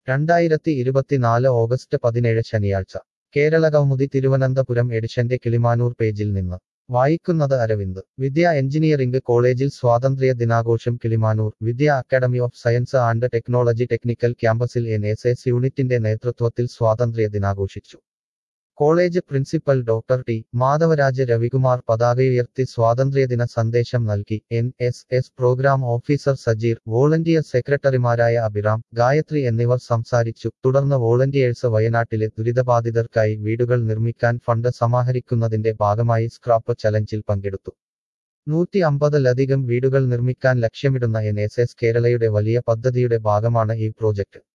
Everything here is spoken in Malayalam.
രണ്ടായിരത്തി ഇരുപത്തിനാല് ഓഗസ്റ്റ് പതിനേഴ് ശനിയാഴ്ച കേരളകൗമുദി തിരുവനന്തപുരം എഡിഷന്റെ കിളിമാനൂർ പേജിൽ നിന്ന് വായിക്കുന്നത് അരവിന്ദ് വിദ്യ എഞ്ചിനീയറിംഗ് കോളേജിൽ സ്വാതന്ത്ര്യ ദിനാഘോഷം Kilimanoor Vidya academy of science and technology technical ക്യാമ്പസിൽ എൻ എസ് എസ് യൂണിറ്റിന്റെ നേതൃത്വത്തിൽ സ്വാതന്ത്ര്യ ദിനാഘോഷിച്ചു college principal doctor T Madhavaraj Ravikumar പതാകയുയർത്തി സ്വാതന്ത്ര്യദിന സന്ദേശം നൽകി N S S programme officer Sajeer volunteer സെക്രട്ടറിമാരായ അഭിറാം ഗായത്രി എന്നിവർ സംസാരിച്ചു തുടർന്ന് വോളണ്ടിയേഴ്സ് വയനാട്ടിലെ ദുരിതബാധിതർക്കായി വീടുകൾ നിർമ്മിക്കാൻ ഫണ്ട് സമാഹരിക്കുന്നതിന്റെ ഭാഗമായി സ്ക്രാപ്പ് ചലഞ്ചിൽ പങ്കെടുത്തു നൂറ്റി അമ്പതിലധികം വീടുകൾ നിർമ്മിക്കാൻ ലക്ഷ്യമിടുന്ന എൻ എസ് എസ് കേരളയുടെ വലിയ പദ്ധതിയുടെ ഭാഗമാണ് ഈ പ്രോജക്ട്